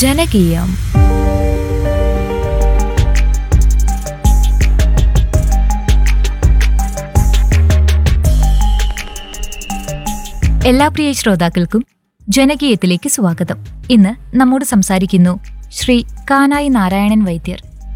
ജനകീയം എല്ലാ പ്രിയ ശ്രോതാക്കൾക്കും ജനകീയത്തിലേക്ക് സ്വാഗതം ഇന്ന് നമ്മോട് സംസാരിക്കുന്നു ശ്രീ കാനായി നാരായണൻ വൈദ്യർ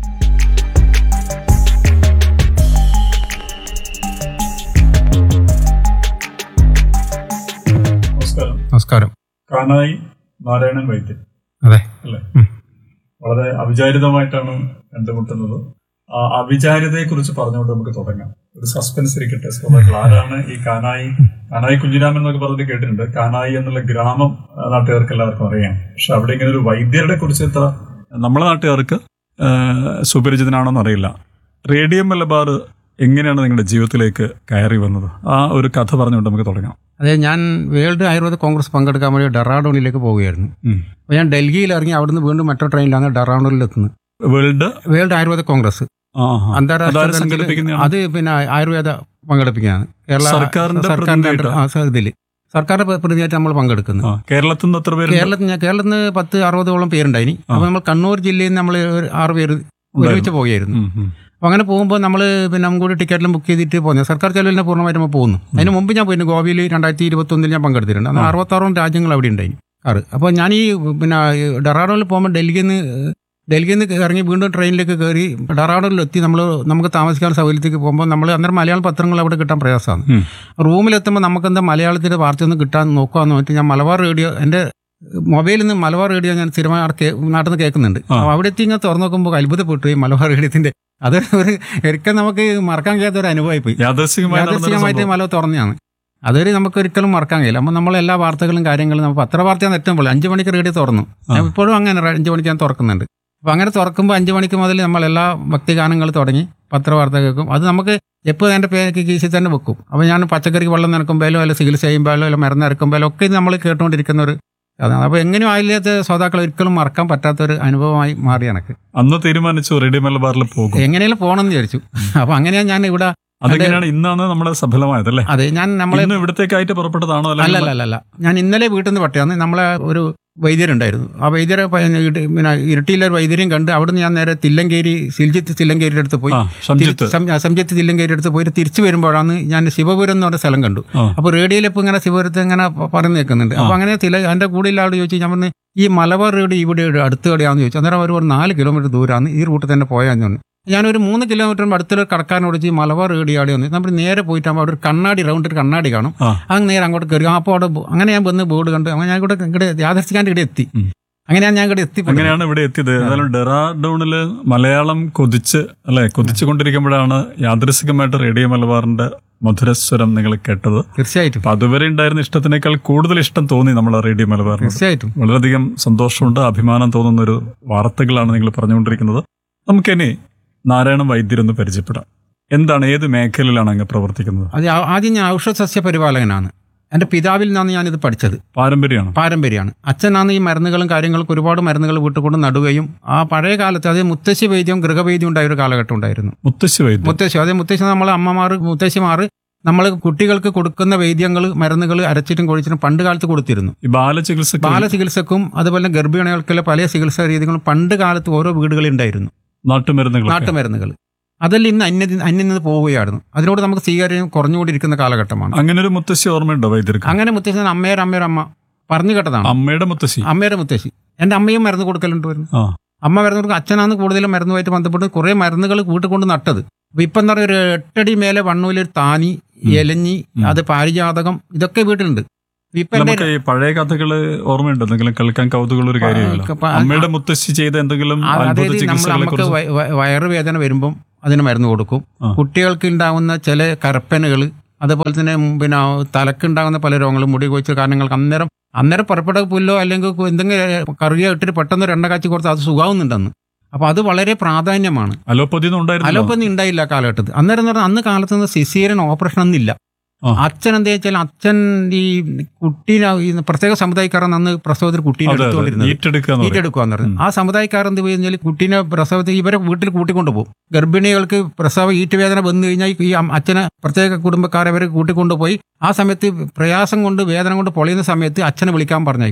നമസ്കാരം നമസ്കാരം കാനായി നാരായണൻ വൈദ്യൻ അതെ അല്ലേ ഉം. വളരെ അവിചാരിതമായിട്ടാണ് കണ്ടുമുട്ടുന്നത് ആ അവിചാരിതയെ കുറിച്ച് പറഞ്ഞുകൊണ്ട് നമുക്ക് തുടങ്ങാം ഒരു സസ്പെൻസ് ഇരിക്കട്ടെ ശ്രോതാക്കൾ ആരാണ് ഈ കാനായി കാനായി കുഞ്ഞിരാമൻ എന്നൊക്കെ പറഞ്ഞിട്ട് കേട്ടിട്ടുണ്ട് കാനായി എന്നുള്ള ഗ്രാമം ആ, നാട്ടുകാർക്ക് എല്ലാവർക്കും അറിയാം പക്ഷെ അവിടെ ഇങ്ങനെ ഒരു വൈദ്യരുടെ കുറിച്ച് എത്ര നമ്മളെ നാട്ടുകാർക്ക് ആ, സുപരിചിതനാണോന്ന് അറിയില്ല റേഡിയോ മലബാർ എങ്ങനെയാണ് നിങ്ങളുടെ ജീവിതത്തിലേക്ക് കയറി വന്നത് ആ ഒരു കഥ പറഞ്ഞുകൊണ്ട് നമുക്ക് തുടങ്ങാം അതെ ഞാൻ വേൾഡ് ആയുർവേദ കോൺഗ്രസ് പങ്കെടുക്കാൻ വേണ്ടി ഡെറാഡോണിലേക്ക് പോവുകയായിരുന്നു ഉം. അപ്പോൾ ഞാൻ ഡൽഹിയിൽ ഇറങ്ങി അവിടുന്ന് വീണ്ടും മെട്രോ ട്രെയിനിലാണ് ഡെറാഡോണിൽ എത്തുന്നത് വേൾഡ് വേൾഡ് ആയുർവേദ കോൺഗ്രസ് ആ, ആ. അന്താരാഷ്ട്ര അതാര് തലത്തിൽ സംഘടിപ്പിക്കുന്നതാണ്? അത് പിന്നെ ആയുർവേദ പങ്കെടുപ്പിക്കുകയാണ് കേരള സർക്കാരിന്റെ സർക്കാരിന്റെ പ്രതിനിധിയായിട്ടാ? ആ, സ- ഇതില് സർക്കാരിന്റെ പ്ര- പ്രതിനിധിയായിട്ട് നമ്മൾ പങ്കെടുക്കുന്നത് ആ, കേരളത്തിൽ നിന്ന് എത്ര പേര് കേരളത്തിൽ ഞാൻ- കേരളത്തിൽ നിന്ന് പത്ത് അറുപതോളം പേരുണ്ടായിനി അപ്പോൾ നമ്മൾ കണ്ണൂർ ജില്ലയിൽ നിന്ന് നമ്മൾ ഒരു ആറ് പേര് ഒരുമിച്ച് പോവുകയായിരുന്നു അപ്പോൾ അങ്ങനെ പോകുമ്പോൾ നമ്മൾ പിന്നെ നമുക്ക് കൂടി ടിക്കറ്റിലും ബുക്ക് ചെയ്തിട്ട് പോകുന്നത് സർക്കാർ ചെലവിൽ പൂർണ്ണമായിട്ട് നമ്മൾ പോകുന്നു അതിന് മുമ്പ് ഞാൻ പോയിരുന്നു ഗോവയിൽ രണ്ടായിരത്തി ഇരുപത്തൊന്നിൽ ഞാൻ പങ്കെടുത്തിട്ടുണ്ട് അന്ന് അറുപത്താറോളം രാജ്യങ്ങൾ അവിടെ ഉണ്ടായി കാറ് അപ്പോൾ ഞാൻ ഈ പിന്നെ ഡെറാഡോണിൽ പോകുമ്പോൾ ഡൽഹിയിൽ നിന്ന് ഡൽഹിയിൽ നിന്ന് ഇറങ്ങി വീണ്ടും ട്രെയിനിലേക്ക് കയറി ഡെറാഡോണിൽ എത്തി നമ്മൾ നമുക്ക് താമസിക്കാൻ സൗകര്യത്തേക്ക് പോകുമ്പോൾ നമ്മൾ അന്നേരം മലയാള പത്രങ്ങൾ അവിടെ കിട്ടാൻ പ്രയാസമാണ് ഉം. റൂമിലെത്തുമ്പോൾ നമുക്ക് എന്താ മലയാളത്തിൻ്റെ വാർത്തയൊന്നും കിട്ടാൻ നോക്കാമെന്ന് പറഞ്ഞിട്ട് ഞാൻ മലബാർ റേഡിയോ എൻ്റെ മൊബൈലിൽ നിന്ന് മലബാർ റേഡിയോ ഞാൻ സ്ഥിരമായി അവിടെ കേ- നാട്ടിൽ നിന്ന് കേൾക്കുന്നുണ്ട് ആ. അപ്പോൾ അവിടെ എത്തി ഇങ്ങനെ തുറന്നു നോക്കുമ്പോൾ അത്ഭുതപ്പെട്ടു ഈ മലബാർ റേഡിയത്തിൻ്റെ അത് ഒരു ഒരിക്കലും നമുക്ക് മറക്കാൻ കഴിയാത്ത ഒരു അനുഭവമായി പോയി യാദൃശ്ചികമായി നടന്നൊരു യാദൃശ്ചികമായിട്ട് സംഭവം. മല തുറന്നതാണ് അതൊരു നമുക്ക് ഒരിക്കലും മറക്കാൻ കഴിയില്ല അപ്പോൾ നമ്മൾ എല്ലാ വാർത്തകളും കാര്യങ്ങളും നമ്മൾ പത്രവാർത്തയാണ് ഏറ്റവും പോലെ അഞ്ച് മണിക്ക് റേഡിയോ തുറന്നു ഞാൻ ഇപ്പോഴും അങ്ങനെ ര- അഞ്ച് മണിക്ക് ഞാൻ തുറക്കുന്നുണ്ട് അപ്പോൾ അങ്ങനെ തുറക്കുമ്പോൾ അഞ്ച് മണിക്ക് മുതൽ നമ്മൾ എല്ലാ ഭക്തിഗാനങ്ങൾ തുടങ്ങി പത്രവാർത്ത കേൾക്കും അത് നമുക്ക് എപ്പോൾ എൻ്റെ പേര് കീശിൽ തന്നെ വെക്കും അപ്പോൾ ഞാൻ പച്ചക്കറിക്ക് വെള്ളം നനക്കുമ്പോഴോ അല്ല ചികിത്സ ചെയ്യുമ്പോഴോ അല്ല മരുന്ന് ഇറക്കുമ്പോഴോ ഒക്കെ ഇത് നമ്മൾ കേട്ടുകൊണ്ടിരിക്കുന്ന ഒരു അതാണ് അപ്പോൾ എങ്ങനെയും ആയില്ലാത്ത ശ്രോതാക്കൾ ഒരിക്കലും മറക്കാൻ പറ്റാത്തൊരു അനുഭവമായി മാറി എനിക്ക് അന്ന് തീരുമാനിച്ചു റേഡിയോ മലബാറിൽ പോകും എങ്ങനെയും പോകണമെന്ന് വിചാരിച്ചു അപ്പോൾ അങ്ങനെയാണ് ഞാൻ ഇവിടെ അതെങ്ങനെയാണ് ഇന്നാണ് നമ്മുടെ സഫലമായത് അല്ലേ അതെ ഞാൻ നമ്മളെ ഇന്ന് ഇവിടത്തേക്കായിട്ട് പുറപ്പെട്ടതാണോ അല്ല അല്ല അല്ല അല്ല ഞാൻ ഇന്നലെ വീട്ടിൽ നിന്ന് പട്ടിയാണ് നമ്മളെ ഒരു വൈദ്യരുണ്ടായിരുന്നു ആ വൈദ്യരെ പ- ഇട് പിന്നെ ഇരട്ടിയിലെ ഒരു വൈദ്യരെയും കണ്ട് അവിടുന്ന് ഞാൻ നേരെ തില്ലങ്കേരി സിൽജിത്ത് തില്ലങ്കേരിയുടെ അടുത്ത് പോയി ആ സംജിത്ത് തിരി- സം- ആ, സംജിത്ത് തില്ലങ്കേരി അടുത്ത് പോയിട്ട് തിരിച്ചു വരുമ്പോഴാണ് ഞാൻ ശിവപുരം എന്ന് പറഞ്ഞ സ്ഥലം കണ്ടു ആ. അപ്പോൾ റേഡിയോയിൽ ഇപ്പോൾ ഇങ്ങനെ ശിവപുരത്ത് ഇങ്ങനെ പ- പറഞ്ഞു നിൽക്കുന്നുണ്ട് അപ്പോൾ അങ്ങനെ തില എൻ്റെ കൂടെ ഉള്ള ആളോട് ചോദിച്ചു ഞാൻ പറഞ്ഞു ഈ മലബാർ റേഡിയോ ഇവിടെ അടുത്ത് കടയാന്ന് ചോദിച്ചു അന്നേരം അവർ ഒരു നാല് കിലോമീറ്റർ ദൂരമാണ് ഈ റൂട്ടിൽ തന്നെ പോയാന്ന് പറഞ്ഞു ഞാനൊരു മൂന്ന് കിലോമീറ്റർ അടുത്തൊരു കടക്കാരനോട് ചോദിച്ചു ഈ മലബാർ റേഡിയോ ആടി വന്നു നമ്മൾ നേരെ പോയിട്ടാകുമ്പോൾ അവിടെ ഒരു കണ്ണാടി റൗണ്ട് ഒരു കണ്ണാടി കാണും ആ. അങ്ങ് നേരെ അങ്ങോട്ട് കയറി അപ്പോൾ അവിടെ ബോ- അങ്ങനെ ഞാൻ വന്ന് ബോർഡ് കണ്ടു അങ്ങനെ ഞാൻ ഇവിടെ ഇവിടെ യാദർശിക്കാൻ്റെ ഇവിടെ എത്തി ഉം. അങ്ങനെയാണ് ഞാൻ ഇവിടെ എത്തി അങ്ങനെയാണ് ഇവിടെ എത്തിയത് ഏതായാലും ഡെറാഡൂണില് മലയാളം കൊതിച്ച് അല്ലെ കൊതിച്ചുകൊണ്ടിരിക്കുമ്പോഴാണ് യാദൃശികമായിട്ട് റേഡിയോ മലബാറിന്റെ മധുരസ്വരം നിങ്ങൾ കേട്ടത് തീർച്ചയായിട്ടും അപ്പൊ അതുവരെ ഉണ്ടായിരുന്ന ഇഷ്ടത്തിനേക്കാൾ കൂടുതൽ ഇഷ്ടം തോന്നി നമ്മളെ റേഡിയോ മലബാറിന് തീർച്ചയായിട്ടും വളരെയധികം സന്തോഷമുണ്ട് അഭിമാനം തോന്നുന്ന ഒരു വാർത്തകളാണ് നിങ്ങൾ പറഞ്ഞുകൊണ്ടിരിക്കുന്നത് നമുക്കിനി നാരായണ വൈദ്യരൊന്ന് പരിചയപ്പെടാം എന്താണ് ഏത് മേഖലയിലാണ് അങ്ങ് പ്രവർത്തിക്കുന്നത് അത് ആ- ആദ്യം ഞാൻ ഔഷധ സസ്യ പരിപാലകനാണ് എൻ്റെ പിതാവിൽ നിന്നാണ് ഞാനിത് പഠിച്ചത് പാരമ്പര്യമാണ് പാരമ്പര്യമാണ് അച്ഛനാണ് ഈ മരുന്നുകളും കാര്യങ്ങൾക്ക് ഒരുപാട് മരുന്നുകൾ വീട്ടിൽ കൊണ്ട് നടുകയും ആ പഴയ കാലത്ത് അത് മുത്തശ്ശി വൈദ്യം ഗൃഹവൈദ്യം ഉണ്ടായ ഒരു കാലഘട്ടം ഉണ്ടായിരുന്നു മുത്തശ്ശി വൈദ്യം മുത്തശ്ശി അതെ മുത്തശ്ശി നമ്മളെ അമ്മമാർ മുത്തശ്ശിമാർ നമ്മൾ കുട്ടികൾക്ക് കൊടുക്കുന്ന വൈദ്യങ്ങൾ മരുന്നുകൾ അരച്ചിട്ടും കൊഴിച്ചിട്ടും പണ്ട് കാലത്ത് കൊടുത്തിരുന്നു ഈ ബാലചികിത്സ ബാലചികിത്സക്കും അതുപോലെ ഗർഭിണികൾക്കുള്ള പല ചികിത്സാ രീതികളും പണ്ട് കാലത്ത് ഓരോ വീടുകളിൽ ഉണ്ടായിരുന്നു നാട്ടുമരുന്നുകൾ നാട്ടുമരുന്നുകൾ അതെല്ലാം ഇന്ന് അന്യ അന്യം നിന്ന് പോവുകയായിരുന്നു അതിനോട് നമുക്ക് സ്വീകാര്യം കുറഞ്ഞുകൊണ്ടിരിക്കുന്ന കാലഘട്ടമാണ് അങ്ങനെ ഒരു മുത്തശ്ശി ഓർമ്മയുണ്ടോ വൈദ്യർക്ക് അങ്ങനെ മുത്തശ്ശി അമ്മയുടെ അമ്മയുടെ അമ്മ പറഞ്ഞു കേട്ടതാണ് അമ്മയുടെ മുത്തശ്ശി അമ്മയുടെ മുത്തശ്ശി എൻ്റെ അമ്മയും മരുന്ന് കൊടുക്കലുണ്ട് വരുന്നു ആ അമ്മ മരുന്ന് കൊടുക്കും അച്ഛനാണ് കൂടുതലും മരുന്നുമായിട്ട് ബന്ധപ്പെട്ട് കുറേ മരുന്നുകൾ വീട്ടിൽ കൊണ്ട് നട്ടത് അപ്പൊ ഇപ്പൊ എന്താ പറയുക ഒരു എട്ടടി മേലെ വണ്ണൂലൊരു താനി എലഞ്ഞി അത് പാരിജാതകം ഇതൊക്കെ വീട്ടിലുണ്ട് ഇപ്പൊ എന്റെ നമുക്ക് ഈ പഴയ കഥകള് ഓർമ്മയുണ്ടോ എന്തെങ്കിലും കേൾക്കാൻ കൗതുകമുള്ള ഒരു കാര്യമല്ല പ- അമ്മയുടെ മുത്തശ്ശി ചെയ്ത എന്തെങ്കിലും ആ- അത്ഭുത അതായത് നമ്മൾ ചികിത്സകളെ നമുക്ക് കുറിച്ച് വയ- വയ- വയറുവേദന വരുമ്പം അതിന് മരുന്ന് കൊടുക്കും ആ. കുട്ടികൾക്ക് ഉണ്ടാവുന്ന ചില കരപ്പനുകൾ അതുപോലെ തന്നെ ഉം പിന്നെ തലക്കുണ്ടാകുന്ന പല രോഗങ്ങളും മുടി കൊഴിച്ച കാരണങ്ങൾക്ക് അന്നേരം അന്നേരം പുറപ്പെട്ട പുല്ലോ അല്ലെങ്കിൽ കു- എന്തെങ്കിലും കറിയോ ഇട്ടിട്ട് പെട്ടെന്ന് ഒരു എണ്ണ കാച്ചി കൊടുത്ത് അത് സുഖാവുന്നുണ്ടെന്ന് അപ്പൊ അത് വളരെ പ്രാധാന്യമാണ് അലോപ്പതി ഒന്നും ഉണ്ടായിരുന്നു അലോപ്പതി ഉണ്ടായില്ല ആ കാലഘട്ടത്തിൽ അന്നേരം എന്ന് പറഞ്ഞാൽ അന്ന് കാലത്ത് നിന്ന് സിസേറിയൻ ഓപ്പറേഷൻ ഒന്നില്ല ആ. അച്ഛൻ എന്താ വെച്ചാൽ അച്ഛൻ ഈ കുട്ടീനെ ഈ പ്രത്യേക സമുദായക്കാരൻ അന്ന് പ്രസവത്തിൽ കുട്ടീനെ അതെ അതെ എടുത്തുകൊണ്ടിരുന്നത് ഈറ്റെടുക്കുക എന്ന് പറയും. ഏറ്റെടുക്കുവാന്ന് പറഞ്ഞു ആ സമുദായക്കാരൻ എന്ത് കഴിഞ്ഞാൽ കുട്ടീനെ പ്രസവത്തിൽ ഇവരെ വീട്ടിൽ കൂട്ടിക്കൊണ്ടു പോകും ഗർഭിണികൾക്ക് പ്രസവ ഈറ്റുവേദന വന്നു കഴിഞ്ഞാൽ ഈ അം- അച്ഛനെ പ്രത്യേക കുടുംബക്കാരെ അവരെ കൂട്ടിക്കൊണ്ടുപോയി ആ സമയത്ത് പ്രയാസം കൊണ്ട് വേദന കൊണ്ട് പൊളിയുന്ന സമയത്ത് അച്ഛനെ വിളിക്കാൻ പറഞ്ഞേക്കും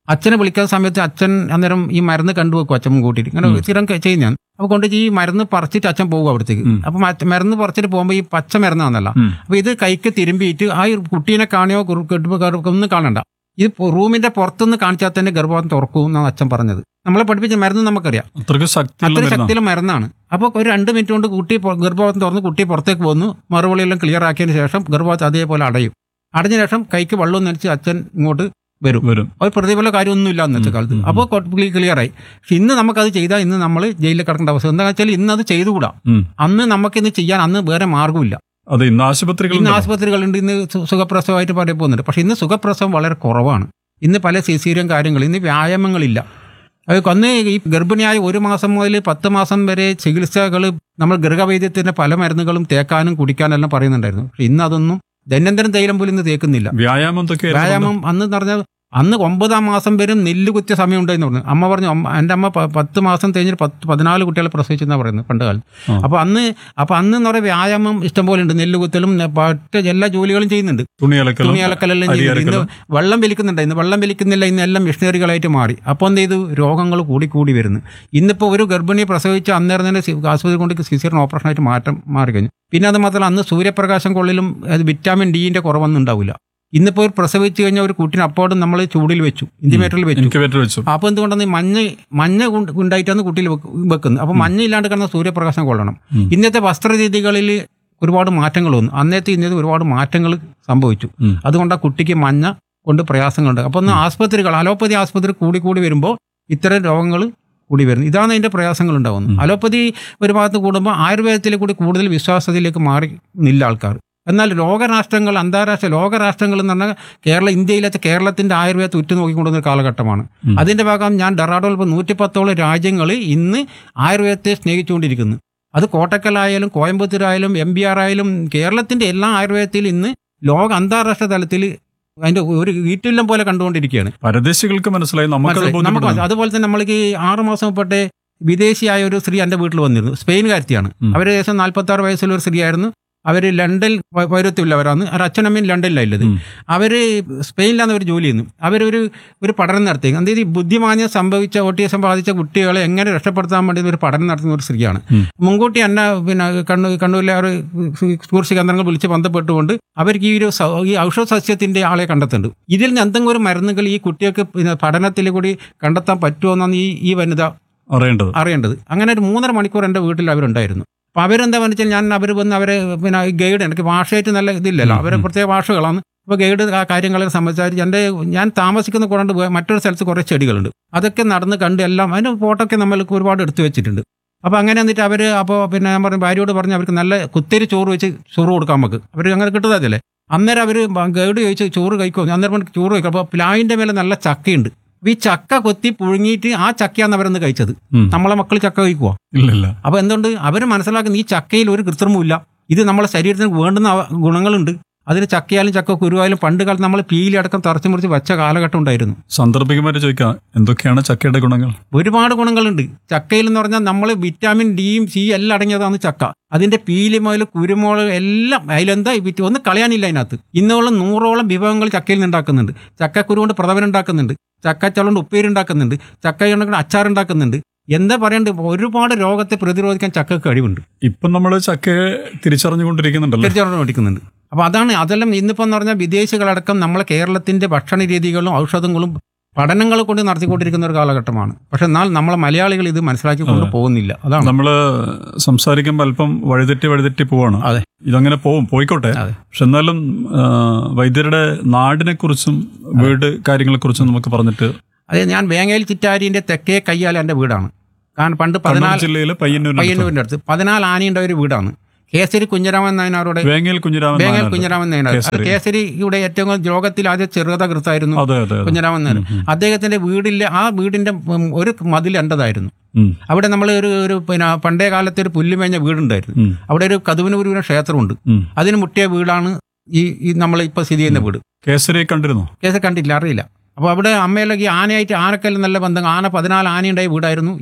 അച്ഛനെ വിളിക്കുന്ന സമയത്ത് അച്ഛൻ അന്നേരം ഈ മരുന്ന് കണ്ടുവെക്കും അച്ഛൻ കൂട്ടിയിട്ട് ഇങ്ങനെ ഉം. സ്ഥിരം ചെയ്യും ഞാൻ അപ്പൊ കൊണ്ട് ഈ മരുന്ന് പറിച്ചിട്ട് അച്ഛൻ പോകും അവിടത്തേക്ക് ഉം. അപ്പൊ മറ്റ് മരുന്ന് പറിച്ചിട്ട് പോകുമ്പോൾ ഈ പച്ച മരുന്നാന്നല്ല ഉം. അപ്പൊ ഇത് കൈക്ക് തിരുമ്പിയിട്ട് ആ ഒരു കുട്ടീനെ കാണിയോ കുറു- കെട്ടുമ്പോ കറു- ഒന്നും കാണണ്ട ഇത് പൊ- റൂമിന്റെ പുറത്തുനിന്ന് കാണിച്ചാൽ തന്നെ ഗർഭപാത്രം തുറക്കും എന്നാണ് അച്ഛൻ പറഞ്ഞത് നമ്മളെ പഠിപ്പിച്ച മരുന്ന് നമുക്കറിയാം അത്രയ്ക്ക് ശക്തിയുള്ള അത്ര മരുന്നാണ്. ശക്തിയുള്ള മരുന്നാണ് അപ്പോൾ ഒരു രണ്ട് മിനിറ്റ് കൊണ്ട് കുട്ടി പൊ- ഗർഭപാത്രം തുറന്ന് കുട്ടി പുറത്തേക്ക് വന്നു മറുപടിയെല്ലാം ക്ലിയർ ആക്കിയതിന് ശേഷം ഗർഭപാത്രം അതേപോലെ അടയും അടഞ്ഞ ശേഷം കൈക്ക് വെള്ളം നനച്ച് അച്ഛൻ ഇങ്ങോട്ട് വരും വരും ഒരു പ്രതിഫല കാര്യമൊന്നുമില്ല അന്നത്തെ ഉം, കാലത്ത് ഉം, അപ്പോൾ ക്ലിയർ ആയി പക്ഷെ ഇന്ന് നമുക്കത് ചെയ്താൽ ഇന്ന് നമ്മൾ ജയിലിൽ കിടക്കേണ്ട അവസ്ഥ എന്താ വെച്ചാൽ ഇന്ന് അത് ചെയ്തുകൂടാ ഉം. അന്ന് നമുക്ക് ഇന്ന് ചെയ്യാൻ അന്ന് വേറെ മാർഗ്ഗമില്ല അതെ ഇന്ന് ആശുപത്രികൾ ഇന്ന് ആശുപത്രികളുണ്ട് ഇന്ന് സു- സുഖപ്രസവമായിട്ട് പറയ പോകുന്നുണ്ട് പക്ഷെ ഇന്ന് സുഖപ്രസവം വളരെ കുറവാണ് ഇന്ന് പല സിസീരിയൻ കാര്യങ്ങൾ ഇന്ന് വ്യായാമങ്ങളില്ല അത് അന്ന് ഈ ഗർഭിണിയായ ഒരു മാസം മുതൽ പത്ത് മാസം വരെ ചികിത്സകൾ നമ്മൾ ഗൃഹവൈദ്യത്തിന്റെ പല മരുന്നുകളും തേക്കാനും കുടിക്കാനും എല്ലാം പറയുന്നുണ്ടായിരുന്നു പക്ഷെ ഇന്ന് അതൊന്നും ദൈനംദിനം തൈലം പോലും ഇന്ന് തേക്കുന്നില്ല വ്യായാമം എന്തൊക്കെയായിരുന്നു വ്യായാമം അന്ന് എന്ന് പറഞ്ഞാൽ അന്ന് ഒമ്പതാം മാസം വരും നെല്ല് കുത്തിയ സമയം ഉണ്ടായിരുന്നു പറഞ്ഞു അമ്മ പറഞ്ഞു അമ്മ എൻ്റെ അമ്മ പ- പത്ത് മാസം കഴിഞ്ഞിട്ട് പത്ത് പതിനാല് കുട്ടികളെ പ്രസവിച്ചെന്നാണ് പറയുന്നത് പണ്ട് കാലത്ത് ആ. അപ്പോൾ അന്ന് അപ്പോൾ അന്ന് എന്ന് പറയുക വ്യായാമം ഇഷ്ടംപോലെ ഉണ്ട് നെല്ല് കുത്തലും നെ- മറ്റ് എല്ലാ ജോലികളും ചെയ്യുന്നുണ്ട് തുണി അലക്കലും തുണി അലക്കലെല്ലാം അരി ചെയ്യുന്നുണ്ട് ഇന്ന് അരക്കലും. വെള്ളം വലിക്കുന്നുണ്ട് ഇന്ന് വെള്ളം വലിക്കുന്നില്ല ഇന്ന് എല്ലാം മിഷനറികളായിട്ട് മാറി അപ്പോൾ എന്ത് ചെയ്തു രോഗങ്ങൾ കൂടി കൂടി വരുന്നു ഇന്നിപ്പോൾ ഒരു ഗർഭിണി പ്രസവിച്ച് അന്നേരം തന്നെ സി- ആശുപത്രി കൊണ്ട് സിസിയറിന് ഓപ്പറേഷനായിട്ട് മാറ്റം മാറിക്കഴിഞ്ഞു പിന്നെ അത് മാത്രമല്ല അന്ന് സൂര്യപ്രകാശം കൊള്ളിലും അത് വിറ്റാമിൻ ഡിന്റെ കുറവൊന്നും ഉണ്ടാവില്ല ഇന്നിപ്പോൾ ഒരു പ്രസവിച്ച് കഴിഞ്ഞാൽ ഒരു കുട്ടിനെ അപ്പോഴും നമ്മൾ ചൂടിൽ വെച്ചു ഇൻറ്റിമേറ്ററിൽ വെച്ചു ഇൻക്യുബേറ്റർ വെച്ചു അപ്പോൾ എന്തുകൊണ്ടാണ് ഈ മഞ്ഞ മഞ്ഞ കൊണ്ട് ഉണ്ടായിട്ടാണ് കുട്ടിയിൽ വെക്ക് വെക്കുന്നത് അപ്പോൾ മഞ്ഞ ഇല്ലാണ്ട് കിടന്ന സൂര്യപ്രകാശം കൊള്ളണം ഉം. ഇന്നത്തെ വസ്ത്രരീതികളിൽ ഒരുപാട് മാറ്റങ്ങൾ വന്നു അന്നത്തെ ഇന്നത്തെ ഒരുപാട് മാറ്റങ്ങൾ സംഭവിച്ചു ഉം. അതുകൊണ്ട് ആ കുട്ടിക്ക് മഞ്ഞ കൊണ്ട് പ്രയാസങ്ങളുണ്ട് അപ്പോൾ ഒന്ന് ആസ്പത്രികൾ അലോപ്പതി ആസ്പത്രി കൂടി കൂടി വരുമ്പോൾ ഇത്തരം രോഗങ്ങൾ കൂടി വരുന്നു ഇതാണ് അതിന്റെ പ്രയാസങ്ങൾ ഉണ്ടാവുന്നത് ഉം. അലോപ്പതി ഒരു ഭാഗത്ത് കൂടുമ്പോൾ ആയുർവേദത്തിൽ കൂടി കൂടുതൽ വിശ്വാസത്തിലേക്ക് മാറി നില്ല ആൾക്കാർ എന്നാൽ ലോകരാഷ്ട്രങ്ങൾ അന്താരാഷ്ട്ര ലോകരാഷ്ട്രങ്ങൾ എന്ന് പറഞ്ഞാൽ കേരള ഇന്ത്യയിലത്തെ കേരളത്തിന്റെ ആയുർവേദത്തെ ഉറ്റുനോക്കിക്കൊണ്ടുന്ന ഒരു കാലഘട്ടമാണ് ഉം. അതിന്റെ ഭാഗം ഞാൻ ഡെറാഡോൾ ഇപ്പോൾ നൂറ്റിപ്പത്തോളം രാജ്യങ്ങൾ ഇന്ന് ആയുർവേദത്തെ സ്നേഹിച്ചുകൊണ്ടിരിക്കുന്നു അത് കോട്ടക്കലായാലും കോയമ്പത്തൂരായാലും എം ബി ആർ ആയാലും കേരളത്തിന്റെ എല്ലാ ആയുർവേദത്തിലും ഇന്ന് ലോക അന്താരാഷ്ട്ര തലത്തിൽ അതിന്റെ ഒരു ഈറ്റില്ലം പോലെ കണ്ടുകൊണ്ടിരിക്കുകയാണ് പരദേശികൾക്ക് മനസ്സിലായി നമുക്കത് മനസ്സിലായി. നമുക്ക് ബോധ്യപ്പെടുന്നു മനസ്സിലായി. അതുപോലെ തന്നെ നമ്മൾക്ക് ഈ ആറ് മാസം മുമ്പട്ടെ വിദേശിയായ ഒരു സ്ത്രീ എൻ്റെ വീട്ടിൽ വന്നിരുന്നു സ്പെയിൻകാരത്തിയാണ് ഉം. അവർ ഏകദേശം നാൽപ്പത്തി ആറ് വയസ്സുള്ള ഒരു സ്ത്രീയായിരുന്നു അവർ ലണ്ടൻ പ- പൗരത്വമുള്ളവരാണ് അവർ അച്ഛനമ്മയും ലണ്ടനിലായുള്ളത് ഉം. അവർ സ്പെയിനിലാണ് അവർ ജോലി ചെയ്യുന്നത് അവരൊരു ഒരു പഠനം നടത്തി അതായത് ഈ ബുദ്ധിമാന്യം സംഭവിച്ച ഓട്ടിസം ബാധിച്ച കുട്ടികളെ എങ്ങനെ രക്ഷപ്പെടുത്താൻ വേണ്ടി ഒരു പഠനം നടത്തുന്ന ഒരു സ്ത്രീയാണ് ഉം. മുൻകൂട്ടി എന്നെ പിന്നെ കണ്ണൂർ കണ്ണൂരിലെ ഒരു ടൂറിസ്റ്റ് കേന്ദ്രങ്ങൾ വിളിച്ച് ബന്ധപ്പെട്ടുകൊണ്ട് അവർക്ക് ഈ ഒരു സ- ഈ ഔഷധ സസ്യത്തിന്റെ ആളെ കണ്ടെത്തുന്നുണ്ട് ഇതിൽ നിന്ന് എന്തെങ്കിലും ഒരു മരുന്നുകൾ ഈ കുട്ടികൾക്ക് പിന്നെ പഠനത്തിൽ കൂടി കണ്ടെത്താൻ പറ്റുമോ എന്നാണ് ഈ ഈ വനിത അറിയേണ്ടത് അറിയേണ്ടത് അങ്ങനെ ഒരു മൂന്നര മണിക്കൂർ എൻ്റെ വീട്ടിൽ അവരുണ്ടായിരുന്നു അപ്പോൾ അവരെന്താ വെച്ചാൽ ഞാൻ അവർ വന്ന് അവരെ പിന്നെ ഗൈഡ് എനിക്ക് ഭാഷയായിട്ട് നല്ല ഇതില്ലല്ലോ ഉം, അവരെ ഉം. പ്രത്യേക ഭാഷകളാണ് അപ്പോൾ ഗൈഡ് ആ കാര്യങ്ങളെ സംബന്ധിച്ചാൽ എൻ്റെ ഞാൻ താമസിക്കുന്ന കൂടാണ്ട് വേ- മറ്റൊരു സ്ഥലത്ത് കുറേ ചെടികളുണ്ട് അതൊക്കെ നടന്ന് കണ്ട് എല്ലാം അതിന് ഫോട്ടോ ഒക്കെ നമ്മൾക്ക് ഒരുപാട് എടുത്തു വെച്ചിട്ടുണ്ട് അപ്പോൾ അങ്ങനെ എന്നിട്ട് അവർ അപ്പോൾ പിന്നെ ഞാൻ പറഞ്ഞു ഭാര്യയോട് പറഞ്ഞു അവർക്ക് നല്ല കുത്തിരി ചോറ് വെച്ച് ചോറ് കൊടുക്കാൻ നമുക്ക് അവർ അങ്ങനെ കിട്ടുന്നതല്ലേ അന്നേരം അവർ ഗൈഡ് ചോദിച്ച് ചോറ് കഴിക്കുമോ അന്നേരം പറഞ്ഞു ചോറ് കഴിക്കും അപ്പോൾ പ്ലാവിൻ്റെ മേലെ നല്ല ചക്കയുണ്ട് അപ്പോൾ ഈ ചക്ക കൊത്തി പുഴുങ്ങിയിട്ട് ആ ചക്കയാണ് അവരന്ന് കഴിച്ചത് ഉം. നമ്മളെ മക്കൾ ചക്ക കഴിക്കുവോ ഇല്ല ഇല്ല അപ്പോൾ എന്തുകൊണ്ട് അവർ മനസ്സിലാക്കുന്ന ഈ ചക്കയിൽ ഒരു കൃത്രിമവുമില്ല ഇത് നമ്മളെ ശരീരത്തിന് വേണ്ടുന്ന അവ- ഗുണങ്ങളുണ്ട് അതിന് ചക്കയായാലും ചക്ക കുരുവായാലും പണ്ട് കാലത്ത് നമ്മൾ പീലിയടക്കം തറച്ചു മുറിച്ച് വെച്ച കാലഘട്ടം ഉണ്ടായിരുന്നു സാന്ദർഭികമായിട്ട് ചോദിക്കാം എന്തൊക്കെയാണ് ചക്കയുടെ ഗുണങ്ങൾ ഒരുപാട് ഗുണങ്ങളുണ്ട് ചക്കയിൽ എന്ന് പറഞ്ഞാൽ നമ്മൾ വിറ്റാമിൻ ഡിയും സി എല്ലാം അടങ്ങിയതാണ് ചക്ക അതിന്റെ പീലി മുതൽ കുരുമുളക് എല്ലാം അതിലെന്താ ഈ വിറ്റ് ഒന്നും കളയാനില്ല അതിനകത്ത് ഇന്നോളം നൂറോളം വിഭവങ്ങൾ ചക്കയിൽ നിന്ന് ഉണ്ടാക്കുന്നുണ്ട് ചക്കക്കുരു കൊണ്ട് പ്രഥമൻ ഉണ്ടാക്കുന്നുണ്ട് ചക്കച്ചവ കൊണ്ട് ഉപ്പേരി ഉണ്ടാക്കുന്നുണ്ട് ചക്ക കൊണ്ട് അച്ചാർ ഉണ്ടാക്കുന്നുണ്ട് എന്താ പറയണ്ടത് ഒരുപാട് രോഗത്തെ പ്രതിരോധിക്കാൻ ചക്കക്ക് കഴിവുണ്ട് ഇപ്പം നമ്മൾ ചക്കയെ തിരിച്ചറിഞ്ഞുകൊണ്ടിരിക്കുന്നുണ്ടല്ലോ തീർച്ചയായിട്ടും പഠിക്കുന്നുണ്ട് അപ്പോൾ അതാണ് അതെല്ലാം ഇന്നിപ്പോൾ എന്ന് പറഞ്ഞാൽ വിദേശികളടക്കം നമ്മളെ കേരളത്തിന്റെ ഭക്ഷണ രീതികളും ഔഷധങ്ങളും പഠനങ്ങൾ കൊണ്ട് നടത്തിക്കൊണ്ടിരിക്കുന്ന ഒരു കാലഘട്ടമാണ് പക്ഷെ എന്നാൽ നമ്മളെ മലയാളികൾ ഇത് മനസ്സിലാക്കി കൊണ്ട് പോകുന്നില്ല അതാണ് നമ്മൾ സംസാരിക്കുമ്പോൾ അല്പം വഴിതെറ്റി വഴിതെറ്റി പോവാണ് അതെ. ഇതങ്ങനെ പോവും പോയിക്കോട്ടെ അതെ. പക്ഷെ എന്നാലും ആ, വൈദ്യരുടെ നാടിനെ കുറിച്ചും വീട് കാര്യങ്ങളെ കുറിച്ചും നമുക്ക് പറഞ്ഞിട്ട് അതെ ഞാൻ വേങ്ങയിൽ ചിറ്റാരിന്റെ തെക്കേ കയ്യാല എൻ്റെ വീടാണ് കാരണം പണ്ട് കണ്ണൂർ പതിനാല് ജില്ലയിലെ പയ്യന്നൂരിനടുത്ത് പയ്യന്നൂരിന്റെ അടുത്ത് പതിനാല് ആനയുടെ ഒരു വീടാണ് കേസരി കുഞ്ഞരാമൻ നായനാരുടെ വേങ്ങയിൽ കുഞ്ഞിരാമൻ വേങ്ങൽ നായനാർ. കുഞ്ഞരാമൻ നായനാർ അത് കേസരി. കേസരിയുടെ ഏറ്റവും കൂടുതൽ ലോകത്തിൽ ആദ്യം ചെറുകഥ കൃത്തായിരുന്നു അതെ അതെ അതെ കുഞ്ഞരാമൻ നായർ ഉം, ഉം. അദ്ദേഹത്തിന്റെ വീടിലെ ആ വീടിന്റെ ഉം, ഒരു മതിൽ എൻ്റെതായിരുന്നു ഉം, അവിടെ നമ്മൾ ഒരു ഒരു പിന്നെ പണ്ടേ കാലത്തെ ഒരു പുല്ലുമേഞ്ഞ വീടുണ്ടായിരുന്നു ഉം, അവിടെ ഒരു കതുവിനൂരിന് ക്ഷേത്രമുണ്ട് ഉം. അതിന് മുട്ടിയ വീടാണ് ഈ ഈ നമ്മൾ ഇപ്പോൾ സ്ഥിതി ചെയ്യുന്ന വീട് കേസരിയെ കണ്ടിരുന്നോ കേസ് കണ്ടില്ല അറിയില്ല അപ്പോൾ അവിടെ അമ്മയിലൊക്കെ ഈ ആനയായിട്ട് ആനക്കെല്ലാം നല്ല ബന്ധം ആന പതിനാല് ആനയുണ്ടായ വീടായിരുന്നു ഈ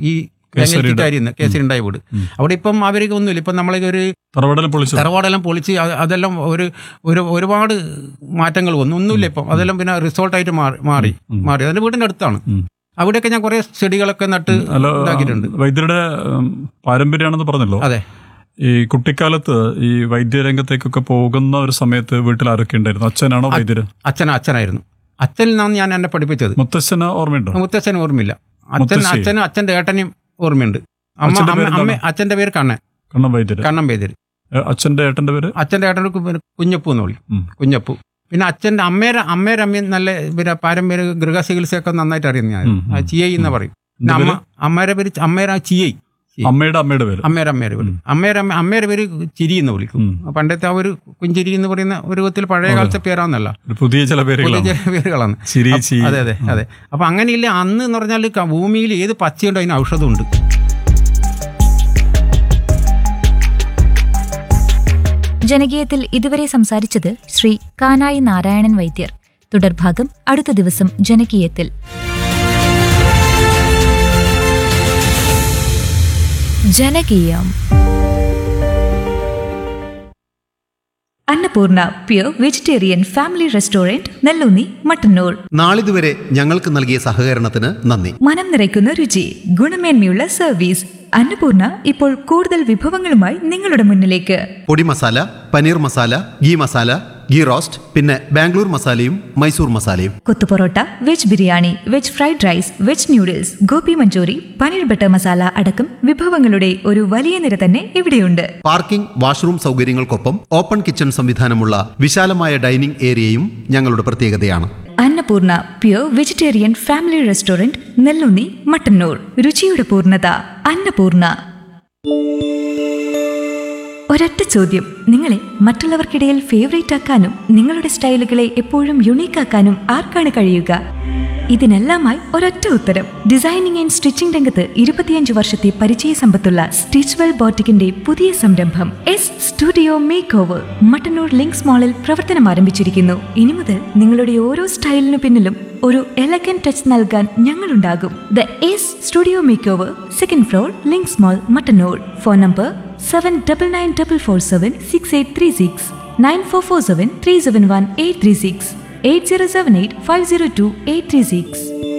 കേസരിയുടെ. ചിറ്റാരിന്ന് കേസരി ഉണ്ടായ വീട് അവിടെ ഇപ്പം അവർക്ക് ഒന്നുമില്ല ഇപ്പം നമ്മളെ ഒരു തറവാടെല്ലാം പൊളിച്ചു തറവാടെല്ലാം പൊളിച്ച് അത് അതെല്ലാം ഒരു ഒരു ഒരുപാട് മാറ്റങ്ങൾ വന്നു ഒന്നുമില്ല ഇപ്പം അതെല്ലാം പിന്നെ റിസോർട്ടായിട്ട് മാറി മാറി മാറി അതിന്റെ വീടിന്റെ അടുത്താണ് ഉം. അവിടെയൊക്കെ ഞാൻ കുറെ ചെടികളൊക്കെ നട്ട് അല്ല ഇതാക്കിയിട്ടുണ്ട് വൈദ്യരുടെ ഉം, പാരമ്പര്യമാണെന്ന് പറഞ്ഞല്ലോ അതെ ഈ കുട്ടിക്കാലത്ത് ഈ വൈദ്യരംഗത്തേക്കൊക്കെ പോകുന്ന ഒരു സമയത്ത് വീട്ടിൽ ആരൊക്കെ ഉണ്ടായിരുന്നു അച്ഛനാണോ വൈദ്യര് അച്ഛൻ അച്ഛനായിരുന്നു അച്ഛനിൽ നിന്നാണ് ഞാൻ എന്നെ പഠിപ്പിച്ചത് മുത്തശ്ശന് ഓർമ്മയുണ്ടോ മുത്തച്ഛൻ ഓർമ്മയില്ല അച്ഛൻ മുത്തശ്ശി? അച്ഛനും അച്ഛൻ്റെ ഏട്ടനും ഓർമ്മയുണ്ട് അമ്മ അച്ഛന്റെ അമ്മ പേരെന്താണ്? അമ്മ അച്ഛന്റെ പേര് കണ്ണൻ കണ്ണം വൈദ്യര് കണ്ണൻ പേര് ഏ, അച്ഛന്റെ ഏട്ടന്റെ പേര് അച്ഛന്റെ ഏട്ടന് കു- പിന്നെ കുഞ്ഞപ്പു എന്ന് വിളിക്കും ഉം. കുഞ്ഞപ്പു പിന്നെ അച്ഛന്റെ അമ്മേരെ അമ്മേരെ അമ്മയും നല്ല പിന്നെ പാരമ്പര്യ ഗൃഹചികിത്സയൊക്കെ നന്നായിട്ട് അറിയുന്ന ഞാൻ ഉം, ഉം. ചിയൈ എന്ന് പറയും പിന്നെ എന്റെ അമ്മ അമ്മേരെ പേര് അമ്മേരെ ചിയൈ അമ്മയുടെ അമ്മയുടെ പേര് അമ്മേരെ അമ്മേരെ പേര് അമ്മേരെ അമ്മ അമ്മേരെ പേര് ചിരി എന്ന് വിളിക്കും ഉം. പണ്ടത്തെ ആ ഒരു കുഞ്ചിരി എന്ന് പറയുന്ന ഒരു വിധത്തിൽ പഴയ കാലത്തെ പേരാന്നല്ല ഒരു പുതിയ ചില പുതിയ പേരുകളാണ് ചില പേരുകളാണ് ചിരി ചി അതെ അതെ അതെ അപ്പൊ അങ്ങനെയില്ല അന്ന് എന്ന് പറഞ്ഞാൽ ക- ഭൂമിയിൽ ഏത് പച്ചയുണ്ടോ അതിന് ഔഷധമുണ്ട് ജനകീയത്തിൽ ഇതുവരെ സംസാരിച്ചത് ശ്രീ കാനായി നാരായണൻ വൈദ്യർ തുടർഭാഗം അടുത്ത ദിവസം ജനകീയത്തിൽ ജനകീയം Annapoorna pure vegetarian family restaurant Nelloonni Mattannur നാളിതുവരെ ഞങ്ങൾക്ക് നൽകിയ സഹകരണത്തിന് നന്ദി മനം നിറയ്ക്കുന്ന രുചി ഗുണമേന്മയുള്ള സർവീസ് അന്നപൂർണ ഇപ്പോൾ കൂടുതൽ വിഭവങ്ങളുമായി നിങ്ങളുടെ മുന്നിലേക്ക് podi masala paneer masala ghee masala ghee roast പിന്നെ ബാംഗ്ലൂർ മസാലയും മൈസൂർ മസാലയും kothu parotta veg biryani veg fried rice veg noodles gobi manchurian paneer butter masala അടക്കം വിഭവങ്ങളുടെ ഒരു വലിയ നിര തന്നെ ഇവിടെയുണ്ട് പാർക്കിംഗ് വാഷ്റൂം സൗകര്യങ്ങൾക്കൊപ്പം ഓപ്പൺ കിച്ചൺ സംവിധാനമുള്ള വിശാലമായ ഡൈനിംഗ് ഏരിയയും ഞങ്ങളുടെ പ്രത്യേകതയാണ് Annapoorna pure vegetarian family restaurant Nellunni Mattannur രുചിയുടെ പൂർണ്ണത അന്നപൂർണ ഒരൊറ്റ ചോദ്യം നിങ്ങളെ മറ്റുള്ളവർക്കിടയിൽ ഫേവറേറ്റ് ആക്കാനും നിങ്ങളുടെ സ്റ്റൈലുകളെ എപ്പോഴും യുണീക്ക് ആക്കാനും ആർക്കാണ് കഴിയുക ഇതിനെല്ലാമായി ഒരൊറ്റ ഉത്തരം ഡിസൈനിങ് ആൻഡ് സ്റ്റിച്ചിംഗ് രംഗത്ത് ഇരുപത്തിയഞ്ച് വർഷത്തെ പരിചയ സമ്പത്തുള്ള സ്റ്റിച്ച്വെൽ ബോട്ടിക്കിന്റെ പുതിയ സംരംഭം S studio make over Mattannur Links മാളിൽ പ്രവർത്തനം ആരംഭിച്ചിരിക്കുന്നു ഇനി മുതൽ നിങ്ങളുടെ ഓരോ സ്റ്റൈലിനു പിന്നിലും ഒരു എലഗൻ ടച്ച് നൽകാൻ ഞങ്ങളുണ്ടാകും the S studio make over second floor Links mall Mattannur phone number seven double nine double four seven six eight three six nine four four seven three seven one eight three six eight zero seven eight five zero two eight three six